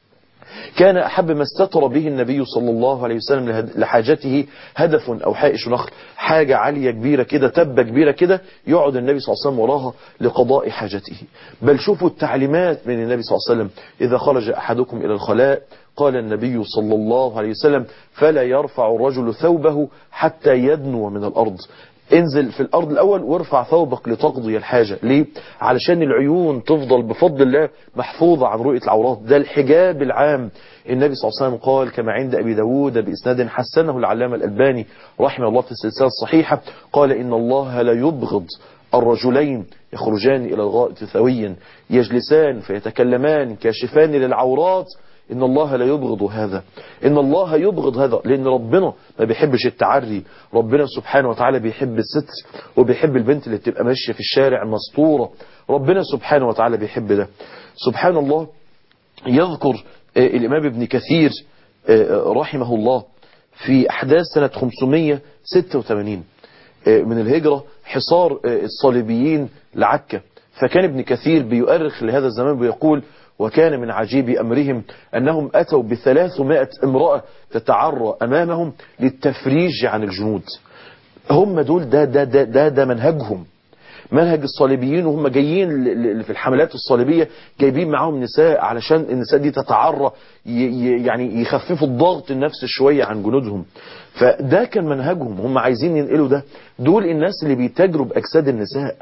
كان أحب ما استتر به النبي صلى الله عليه وسلم لحاجته هدف أو حائش نخل حاجة عالية كبيرة كده تبة كبيرة كده يقعد النبي صلى الله عليه وسلم وراها لقضاء حاجته بل شوفوا التعليمات من النبي صلى الله عليه وسلم إذا خرج أحدكم إلى الخلاء قال النبي صلى الله عليه وسلم فلا يرفع الرجل ثوبه حتى يدنو من الأرض انزل في الأرض الأول وارفع ثوبك لتقضي الحاجة ليه؟ علشان العيون تفضل بفضل الله محفوظة عن رؤية العورات ده الحجاب العام النبي صلى الله عليه وسلم قال كما عند أبي داود بإسناد حسنه العلامة الألباني رحمه الله في السلسلة الصحيحة قال إن الله لا يبغض الرجلين يخرجان إلى الغائط ثويا يجلسان فيتكلمان كاشفان للعورات إن الله لا يبغض هذا إن الله يبغض هذا لأن ربنا ما بيحبش التعري ربنا سبحانه وتعالى بيحب الستر وبيحب البنت اللي بتبقى ماشية في الشارع مسطورة ربنا سبحانه وتعالى بيحب ده سبحان الله يذكر الإمام ابن كثير رحمه الله في أحداث سنة 586 من الهجرة حصار الصليبيين لعكة فكان ابن كثير بيؤرخ لهذا الزمان ويقول وكان من عجيب أمرهم أنهم أتوا بثلاثمائة امرأة تتعرى أمامهم للتفريج عن الجنود هم دول ده, ده, ده, ده, ده منهجهم منهج الصليبيين وهم جايين في الحملات الصليبية جايبين معاهم نساء علشان النساء دي تتعرى يعني يخففوا الضغط النفسي شوية عن جنودهم فده كان منهجهم هم عايزين ينقلوا ده دول الناس اللي بيتاجروا بأجساد النساء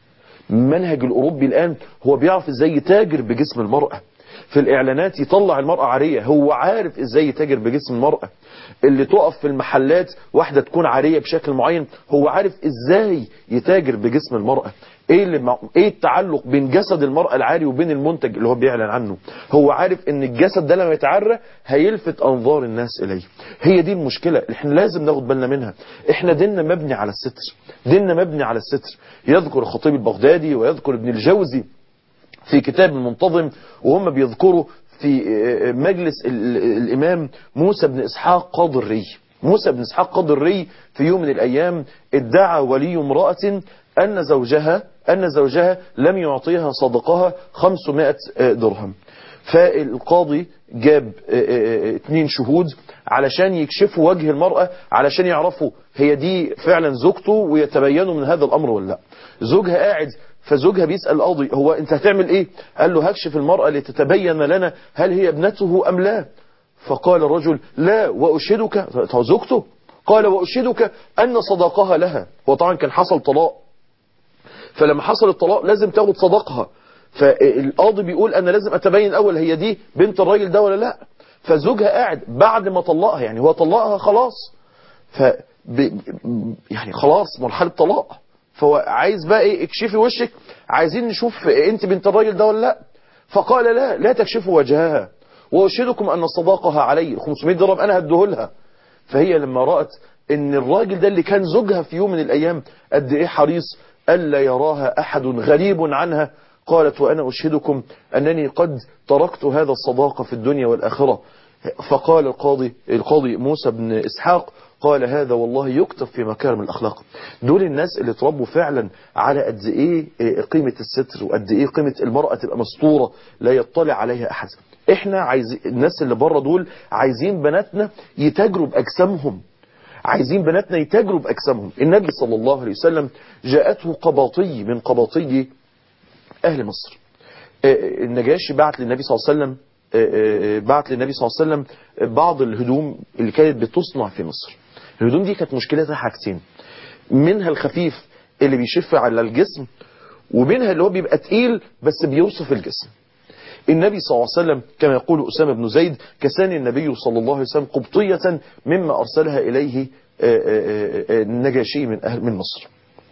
المنهج الأوروبي الآن هو بيعرف ازاي يتاجر بجسم المرأة في الإعلانات يطلع المرأة عارية هو عارف ازاي يتاجر بجسم المرأة اللي تقف في المحلات واحدة تكون عارية بشكل معين هو عارف ازاي يتاجر بجسم المرأة ايه اللي مع... ايه التعلق بين جسد المرأة العاري وبين المنتج اللي هو بيعلن عنه هو عارف ان الجسد ده لما يتعرى هيلفت انظار الناس اليه هي دي المشكلة احنا لازم ناخد بالنا منها احنا ديننا مبني على الستر ديننا مبني على الستر يذكر الخطيب البغدادي ويذكر ابن الجوزي في كتاب المنتظم وهم بيذكروا في مجلس الإمام موسى بن إسحاق قاضي الري موسى بن إسحاق قاضي الري في يوم من الأيام ادعى ولي امرأة أن زوجها أن زوجها لم يعطيها صدقها 500 درهم فالقاضي جاب اتنين شهود علشان يكشفوا وجه المرأة علشان يعرفوا هي دي فعلا زوجته ويتبينوا من هذا الأمر ولا لا زوجها قاعد فزوجها بيسأل القاضي هو انت هتعمل ايه قال له هكشف المرأة لتتبين لنا هل هي ابنته ام لا فقال الرجل لا وأشهدك زوجته قال وأشهدك أن صداقها لها وطبعا كان حصل طلاق فلما حصل الطلاق لازم تاخد صداقها فالقاضي بيقول أنا لازم أتبين أول هي دي بنت الراجل ده ولا لا فزوجها قاعد بعد ما طلقها يعني هو طلقها خلاص ف يعني خلاص مرحلة طلاق فهو عايز بقى ايه اكشفي وشك عايزين نشوف انت بنت الراجل ده ولا لا فقال لا لا تكشفوا وجهها واشهدكم ان صداقها علي 500 درهم انا هديهولها فهي لما رأت ان الراجل ده اللي كان زوجها في يوم من الايام قد ايه حريص الا يراها احد غريب عنها قالت وانا اشهدكم انني قد تركت هذا الصداقة في الدنيا والاخرة فقال القاضي القاضي موسى بن اسحاق قال هذا والله يكتب في مكارم الاخلاق دول الناس اللي اتربوا فعلا على قد ايه قيمة الستر وقد ايه قيمة المرأة تبقى مستورة لا يطلع عليها احد احنا عايزين الناس اللي بره دول عايزين بناتنا يتاجروا باجسامهم عايزين بناتنا يتاجروا باجسامهم النبي صلى الله عليه وسلم جاءته قباطي من قباطي اهل مصر النجاشي بعت للنبي صلى الله عليه وسلم بعت للنبي صلى الله عليه وسلم بعض الهدوم اللي كانت بتصنع في مصر الهدوم دي كانت مشكلتها حاجتين منها الخفيف اللي بيشف على الجسم ومنها اللي هو بيبقى تقيل بس بيوصف الجسم النبي صلى الله عليه وسلم كما يقول أسامة بن زيد كساني النبي صلى الله عليه وسلم قبطية مما أرسلها إليه النجاشي من أهل من مصر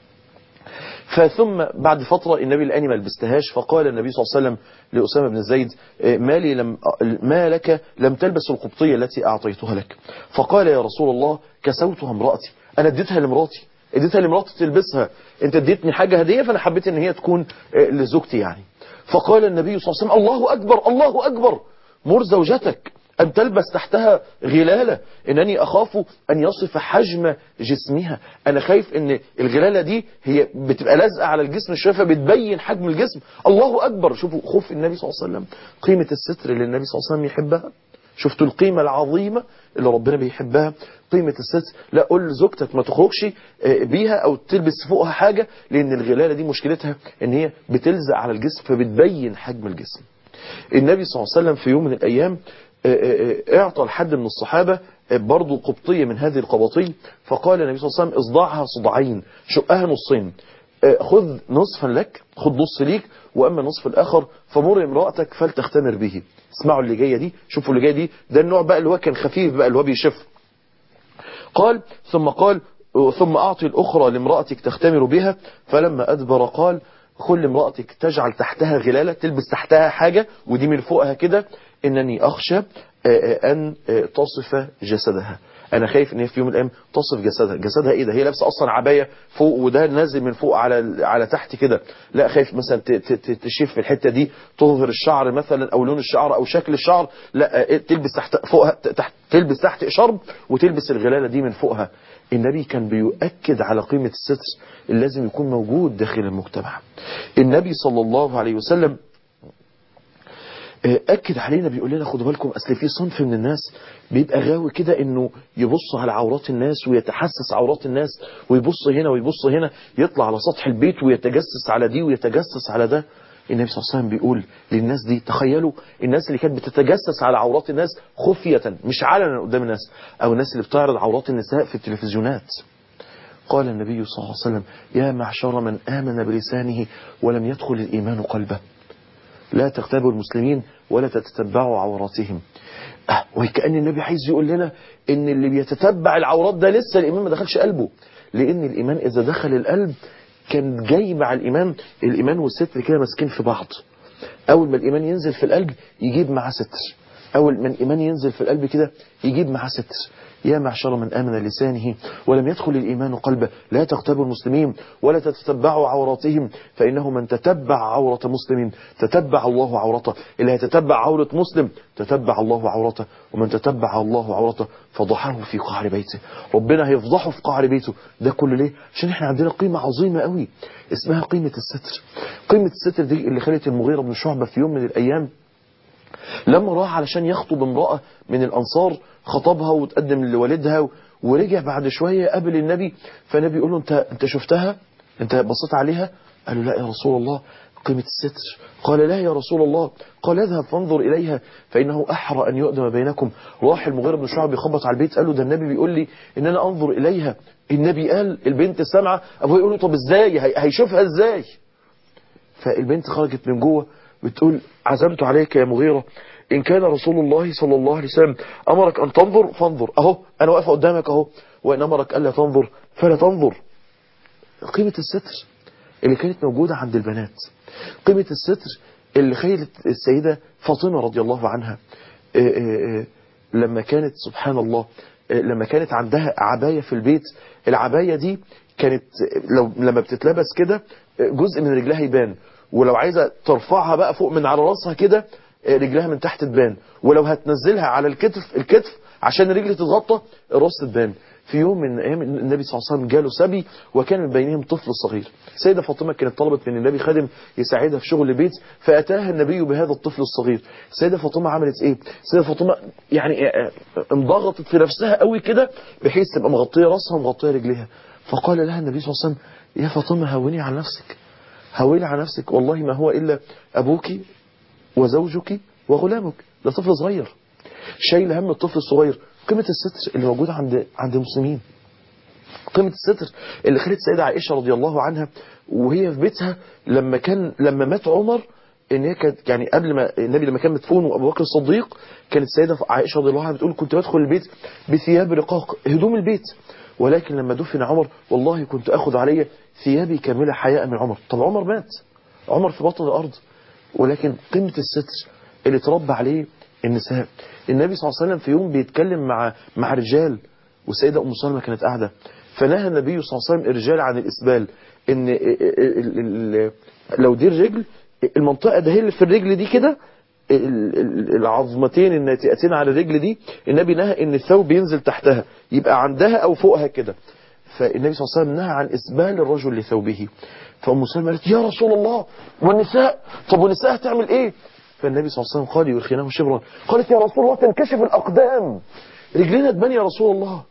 فثم بعد فترة النبي الآن ما لبستهاش فقال النبي صلى الله عليه وسلم لأسامة بن زيد ما, لي لم ما لك لم تلبس القبطية التي أعطيتها لك فقال يا رسول الله كسوتها امرأتي أنا اديتها لمراتي اديتها لمراتي تلبسها انت اديتني حاجة هدية فأنا حبيت ان هي تكون لزوجتي يعني فقال النبي صلى الله عليه وسلم الله أكبر الله أكبر مر زوجتك أن تلبس تحتها غلالة إنني أخاف أن يصف حجم جسمها أنا خايف أن الغلالة دي هي بتبقى لازقة على الجسم الشفة بتبين حجم الجسم الله أكبر شوفوا خوف النبي صلى الله عليه وسلم قيمة الستر اللي النبي صلى الله عليه وسلم يحبها شفتوا القيمة العظيمة اللي ربنا بيحبها قيمة الستر لا قول لزوجتك ما تخرجش بيها او تلبس فوقها حاجة لان الغلالة دي مشكلتها ان هي بتلزق على الجسم فبتبين حجم الجسم النبي صلى الله عليه وسلم في يوم من الايام اعطى لحد من الصحابة برضو قبطية من هذه القباطي فقال النبي صلى الله عليه وسلم اصدعها صدعين شقها نصين خذ نصفا لك خذ نص ليك واما النصف الاخر فمر امرأتك فلتختمر به اسمعوا اللي جايه دي شوفوا اللي جايه دي ده النوع بقى اللي هو كان خفيف بقى اللي هو بيشف قال ثم قال ثم اعطي الاخرى لامرأتك تختمر بها فلما ادبر قال كل امرأتك تجعل تحتها غلالة تلبس تحتها حاجة ودي من فوقها كده انني اخشى ان تصف جسدها انا خايف ان هي في يوم من الايام تصف جسدها جسدها ايه ده هي لابسه اصلا عبايه فوق وده نازل من فوق على على تحت كده لا خايف مثلا تشف في الحته دي تظهر الشعر مثلا او لون الشعر او شكل الشعر لا تلبس تحت فوقها تحت تلبس تحت شرب وتلبس الغلاله دي من فوقها النبي كان بيؤكد على قيمه الستر اللي لازم يكون موجود داخل المجتمع النبي صلى الله عليه وسلم أكد علينا بيقول لنا خدوا بالكم أصل في صنف من الناس بيبقى غاوي كده إنه يبص على عورات الناس ويتحسس عورات الناس ويبص هنا ويبص هنا يطلع على سطح البيت ويتجسس على دي ويتجسس على ده النبي صلى الله عليه وسلم بيقول للناس دي تخيلوا الناس اللي كانت بتتجسس على عورات الناس خفية مش علنا قدام الناس أو الناس اللي بتعرض عورات النساء في التلفزيونات قال النبي صلى الله عليه وسلم يا معشر من آمن بلسانه ولم يدخل الإيمان قلبه لا تغتابوا المسلمين ولا تتتبعوا عوراتهم أه وكأن النبي عايز يقول لنا ان اللي بيتتبع العورات ده لسه الإيمان ما دخلش قلبه لأن الإيمان إذا دخل القلب كان جاي مع الإيمان الإيمان والستر كده ماسكين في بعض أول ما الإيمان ينزل في القلب يجيب معاه ستر أول ما الإيمان ينزل في القلب كده يجيب معاه ستر يا معشر من آمن لسانه ولم يدخل الإيمان قلبه لا تغتابوا المسلمين ولا تتبعوا عوراتهم فإنه من تتبع عورة مسلم تتبع الله عورته اللي هيتتبع عورة مسلم تتبع الله عورته ومن تتبع الله عورته فضحه في قعر بيته ربنا هيفضحه في قعر بيته ده كله ليه عشان احنا عندنا قيمة عظيمة قوي اسمها قيمة الستر قيمة الستر دي اللي خلت المغيرة بن شعبة في يوم من الأيام لما راح علشان يخطب امرأة من الأنصار خطبها وتقدم لوالدها ورجع بعد شوية قابل النبي فالنبي يقول له انت, انت شفتها انت بصيت عليها قال له لا يا رسول الله قيمة الستر قال لا يا رسول الله قال اذهب فانظر إليها فإنه أحرى أن يؤدم بينكم راح المغيرة بن شعب يخبط على البيت قال له ده النبي بيقول لي إن أنا أنظر إليها النبي قال البنت سامعة أبوه يقول له طب إزاي هيشوفها إزاي فالبنت خرجت من جوه بتقول عزمت عليك يا مغيرة إن كان رسول الله صلى الله عليه وسلم أمرك أن تنظر فانظر أهو أنا واقفة قدامك أهو وإن أمرك ألا تنظر فلا تنظر قيمة الستر اللي كانت موجودة عند البنات قيمة الستر اللي خيلت السيدة فاطمة رضي الله عنها آه، آه، آه، لما كانت سبحان الله آه، لما كانت عندها عباية في البيت العباية دي كانت لو لما بتتلبس كده آه، جزء من رجلها يبان ولو عايزة ترفعها بقى فوق من على راسها كده آه، رجلها من تحت تبان ولو هتنزلها على الكتف الكتف عشان الرجل تتغطى الراس تبان في يوم من ايام النبي صلى الله عليه وسلم جاله سبي وكان من بينهم طفل صغير السيده فاطمه كانت طلبت من النبي خادم يساعدها في شغل البيت فاتاها النبي بهذا الطفل الصغير السيده فاطمه عملت ايه السيده فاطمه يعني آه، آه، انضغطت في نفسها قوي كده بحيث تبقى مغطيه راسها ومغطيه رجليها فقال لها النبي صلى الله عليه وسلم يا فاطمه هوني على نفسك هوني على نفسك والله ما هو الا ابوك وزوجك وغلامك ده طفل صغير شايل هم الطفل الصغير قيمة الستر اللي موجودة عند عند المسلمين قيمة الستر اللي خلت السيدة عائشة رضي الله عنها وهي في بيتها لما كان لما مات عمر ان هي كانت يعني قبل ما النبي لما كان مدفون وابو بكر الصديق كانت السيده عائشه رضي الله عنها بتقول كنت بدخل البيت بثياب رقاق هدوم البيت ولكن لما دفن عمر والله كنت اخذ علي ثيابي كامله حياء من عمر طب عمر مات عمر في بطن الارض ولكن قيمه الستر اللي تربى عليه النساء النبي صلى الله عليه وسلم في يوم بيتكلم مع مع رجال والسيده ام سلمة كانت قاعده فنهى النبي صلى الله عليه وسلم الرجال عن الاسبال ان ال- ال- ال- لو دي الرجل المنطقه ده هي اللي في الرجل دي كده ال- ال- العظمتين الناتئتين على الرجل دي النبي نهى ان الثوب ينزل تحتها يبقى عندها او فوقها كده فالنبي صلى الله عليه وسلم نهى عن اسبال الرجل لثوبه فام سلمة قالت يا رسول الله والنساء طب والنساء هتعمل ايه فالنبي صلى الله عليه وسلم قال يرخيناه شبرا قالت يا رسول الله تنكشف الاقدام رجلنا تبان يا رسول الله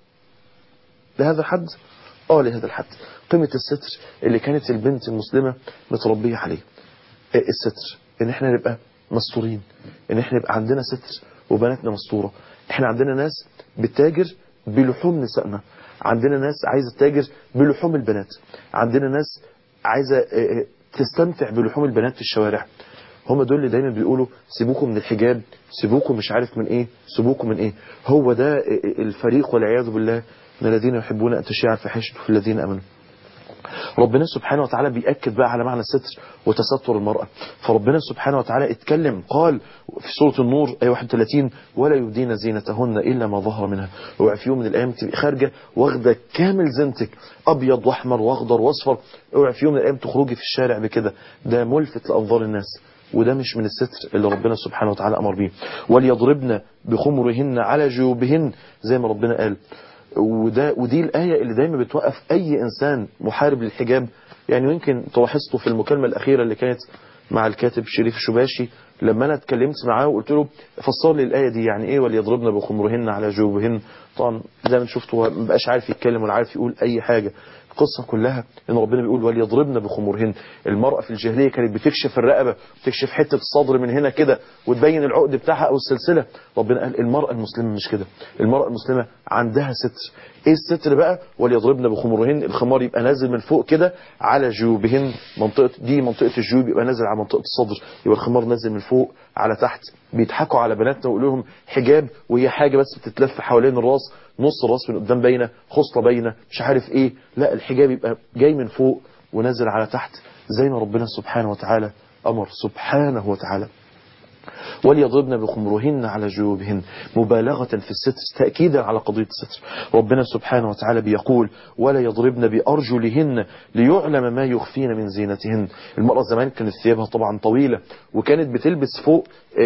لهذا الحد اه لهذا الحد قيمة الستر اللي كانت البنت المسلمة متربية عليه آه، الستر ان احنا نبقى مستورين ان احنا يبقى عندنا ستر وبناتنا مستورة احنا عندنا ناس بتتاجر بلحوم نسائنا عندنا ناس عايزة تتاجر بلحوم البنات عندنا ناس عايزة آه، آه، تستمتع بلحوم البنات في الشوارع هم دول اللي دايما بيقولوا سيبوكم من الحجاب سيبوكم مش عارف من ايه سيبوكم من ايه هو ده الفريق والعياذ بالله من الذين يحبون ان تشيع الفاحشه في الذين امنوا ربنا سبحانه وتعالى بيأكد بقى على معنى الستر وتستر المرأة فربنا سبحانه وتعالى اتكلم قال في سورة النور آية 31 ولا يبدين زينتهن إلا ما ظهر منها اوعى في يوم من الأيام تبقى خارجة واخدة كامل زينتك أبيض وأحمر وأخضر وأصفر اوعى في يوم من الأيام تخرجي في الشارع بكده ده ملفت لأنظار الناس وده مش من الستر اللي ربنا سبحانه وتعالى أمر بيه وليضربن بخمرهن على جيوبهن زي ما ربنا قال وده ودي الآية اللي دايما بتوقف أي إنسان محارب للحجاب يعني يمكن تلاحظته في المكالمة الأخيرة اللي كانت مع الكاتب شريف الشباشي لما أنا اتكلمت معاه وقلت له فسر لي الآية دي يعني إيه وليضربن بخمرهن على جيوبهن طبعا زي ما شفتوا هو مبقاش عارف يتكلم ولا عارف يقول أي حاجة القصة كلها ان ربنا بيقول وليضربن بخمرهن المرأة في الجاهلية كانت بتكشف الرقبة بتكشف حتة الصدر من هنا كده وتبين العقد بتاعها او السلسلة ربنا قال المرأة المسلمة مش كده المرأة المسلمة عندها ستر ايه الستر بقى وليضربن بخمرهن الخمار يبقى نازل من فوق كده على جيوبهن منطقة دي منطقة الجيوب يبقى نازل على منطقة الصدر يبقى الخمار نازل من فوق على تحت بيضحكوا على بناتنا ويقولوا لهم حجاب وهي حاجة بس بتتلف حوالين الراس نص الراس من قدام باينه خصله باينه مش عارف ايه لا الحجاب يبقى جاي من فوق ونازل على تحت زي ما ربنا سبحانه وتعالى امر سبحانه وتعالى وليضربن بخمرهن على جيوبهن مبالغة في الستر تأكيدا على قضية الستر ربنا سبحانه وتعالى بيقول ولا يضربن بأرجلهن ليعلم ما يخفين من زينتهن المرأة زمان كانت ثيابها طبعا طويلة وكانت بتلبس فوق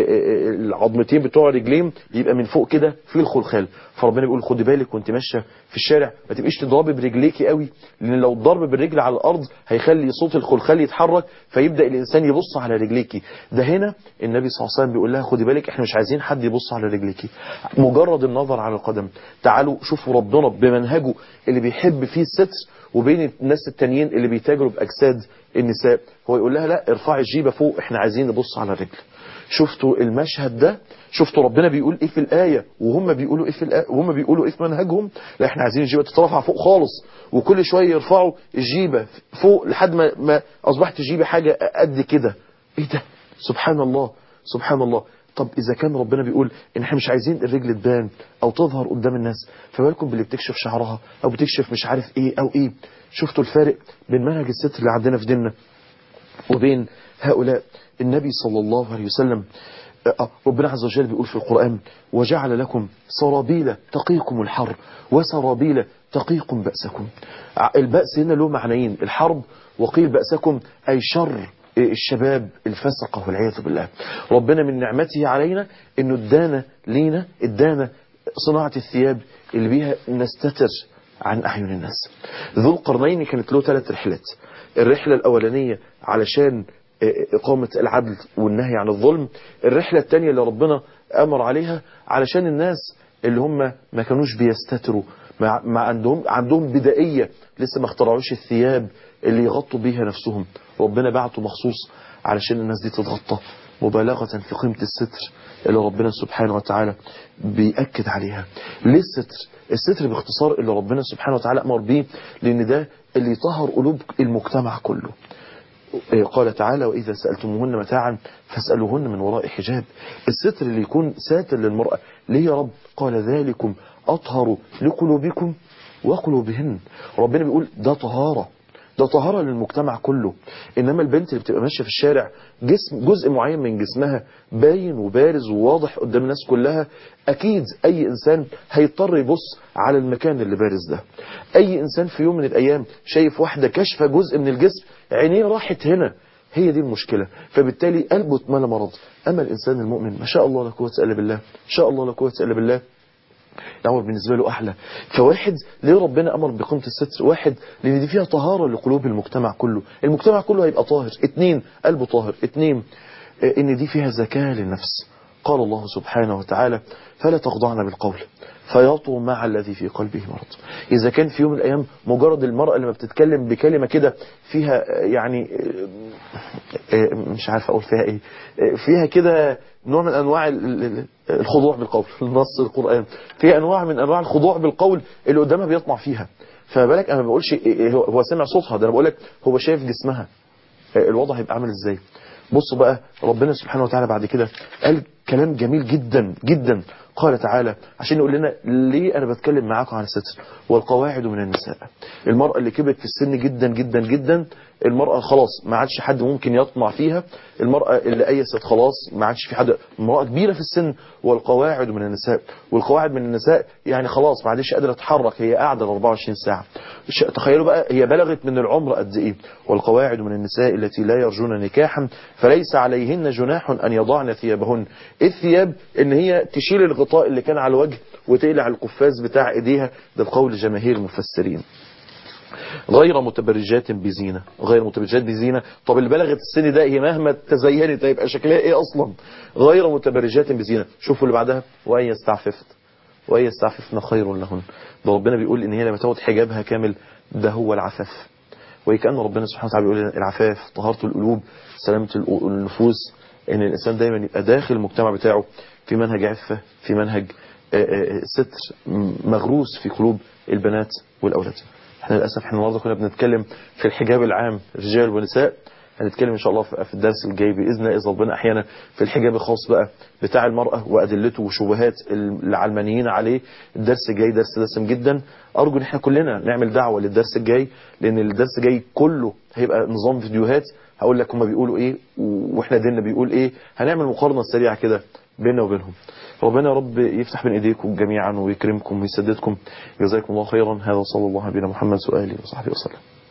العظمتين بتوع رجلين يبقى من فوق كده في الخلخال فربنا بيقول خدي بالك وانت ماشيه في الشارع ما تبقيش تضربي برجليكي قوي لان لو الضرب بالرجل على الارض هيخلي صوت الخلخال يتحرك فيبدا الانسان يبص على رجليكي ده هنا النبي صلى الله عليه وسلم بيقول لها خدي بالك احنا مش عايزين حد يبص على رجليكي مجرد النظر على القدم تعالوا شوفوا ربنا بمنهجه اللي بيحب فيه الستر وبين الناس التانيين اللي بيتاجروا باجساد النساء هو يقول لها لا ارفعي الجيبه فوق احنا عايزين نبص على الرجل شفتوا المشهد ده شفتوا ربنا بيقول ايه في الآية وهم بيقولوا ايه في الآية وهم بيقولوا ايه في منهجهم لا احنا عايزين الجيبة تترفع فوق خالص وكل شوية يرفعوا الجيبة فوق لحد ما, ما اصبحت الجيبة حاجة قد كده ايه ده سبحان الله سبحان الله طب إذا كان ربنا بيقول إن احنا مش عايزين الرجل تبان أو تظهر قدام الناس فبالكم باللي بتكشف شعرها أو بتكشف مش عارف إيه أو إيه شفتوا الفارق بين منهج الستر اللي عندنا في ديننا وبين هؤلاء النبي صلى الله عليه وسلم ربنا عز وجل بيقول في القرآن وجعل لكم سرابيل تقيكم الحر وسرابيل تقيكم بأسكم البأس هنا له معنيين الحرب وقيل بأسكم أي شر الشباب الفسقة والعياذ بالله ربنا من نعمته علينا انه ادانا لينا ادانا صناعة الثياب اللي بيها نستتر عن أعين الناس ذو القرنين كانت له ثلاث رحلات الرحلة الأولانية علشان إقامة العدل والنهي عن الظلم الرحلة الثانية اللي ربنا أمر عليها علشان الناس اللي هم ما كانوش بيستتروا مع, مع عندهم عندهم بدائية لسه ما اخترعوش الثياب اللي يغطوا بيها نفسهم ربنا بعته مخصوص علشان الناس دي تتغطى مبالغة في قيمة الستر اللي ربنا سبحانه وتعالى بيأكد عليها ليه الستر الستر باختصار اللي ربنا سبحانه وتعالى أمر بيه لأن ده اللي يطهر قلوب المجتمع كله قال تعالى وإذا سألتموهن متاعا فاسألوهن من وراء حجاب الستر اللي يكون ساتر للمرأة ليه يا رب قال ذلكم أطهر لقلوبكم وقلوبهن ربنا بيقول ده طهارة ده طهارة للمجتمع كله إنما البنت اللي بتبقى ماشية في الشارع جسم جزء معين من جسمها باين وبارز وواضح قدام الناس كلها أكيد أي إنسان هيضطر يبص على المكان اللي بارز ده أي إنسان في يوم من الأيام شايف واحدة كشفة جزء من الجسم عينيه راحت هنا هي دي المشكلة فبالتالي قلبه اتملى مرض أما الإنسان المؤمن ما شاء الله لا قوة إلا بالله ما شاء الله لا قوة إلا بالله الأمر بالنسبة له أحلى فواحد ليه ربنا أمر بقيمة الستر واحد لأن دي فيها طهارة لقلوب المجتمع كله المجتمع كله هيبقى طاهر اتنين قلبه طاهر اتنين إن دي فيها زكاة للنفس قال الله سبحانه وتعالى فلا تخضعن بالقول فيطمع الذي في قلبه مرض إذا كان في يوم من الأيام مجرد المرأة لما بتتكلم بكلمة كده فيها يعني مش عارف أقول فيها إيه فيها كده نوع من أنواع الخضوع بالقول النص القرآن فيها أنواع من أنواع الخضوع بالقول اللي قدامها بيطمع فيها فما بالك أنا ما بقولش هو سمع صوتها ده أنا بقول لك هو شايف جسمها الوضع هيبقى عامل إزاي بصوا بقى ربنا سبحانه وتعالى بعد كده قال كلام جميل جدا جدا قال تعالى عشان يقول لنا ليه أنا بتكلم معاكم عن الستر والقواعد من النساء المرأة اللي كبرت في السن جدا جدا جدا المرأة خلاص ما عادش حد ممكن يطمع فيها المرأة اللي أيست خلاص ما عادش في حد امرأة كبيرة في السن والقواعد من النساء والقواعد من النساء يعني خلاص ما عادش قادرة تتحرك هي قاعدة 24 ساعة تخيلوا بقى هي بلغت من العمر قد إيه والقواعد من النساء التي لا يرجون نكاحا فليس عليهن جناح أن يضعن ثيابهن الثياب ان هي تشيل الغطاء اللي كان على الوجه وتقلع القفاز بتاع ايديها ده بقول جماهير المفسرين غير متبرجات بزينة غير متبرجات بزينة طب اللي بلغت السن ده هي مهما تزينت هيبقى شكلها ايه اصلا غير متبرجات بزينة شوفوا اللي بعدها وان يستعففت وان يستعففن خير لهن ده ربنا بيقول ان هي لما تاخد حجابها كامل ده هو العفاف وكأن ربنا سبحانه وتعالى بيقول العفاف طهارة القلوب سلامة النفوس ان الانسان دايما يبقى داخل المجتمع بتاعه في منهج عفة في منهج ستر مغروس في قلوب البنات والاولاد احنا للاسف احنا النهارده كنا بنتكلم في الحجاب العام رجال ونساء هنتكلم ان شاء الله في الدرس الجاي باذن الله اذا ربنا احيانا في الحجاب الخاص بقى بتاع المراه وادلته وشبهات العلمانيين عليه الدرس الجاي درس دسم جدا ارجو ان احنا كلنا نعمل دعوه للدرس الجاي لان الدرس الجاي كله هيبقى نظام فيديوهات هقول لك هما بيقولوا ايه واحنا ديننا بيقول ايه هنعمل مقارنه سريعه كده بيننا وبينهم ربنا يا رب يفتح بين ايديكم جميعا ويكرمكم ويسددكم جزاكم الله خيرا هذا صلى الله على نبينا محمد سؤالي وصحبه وسلم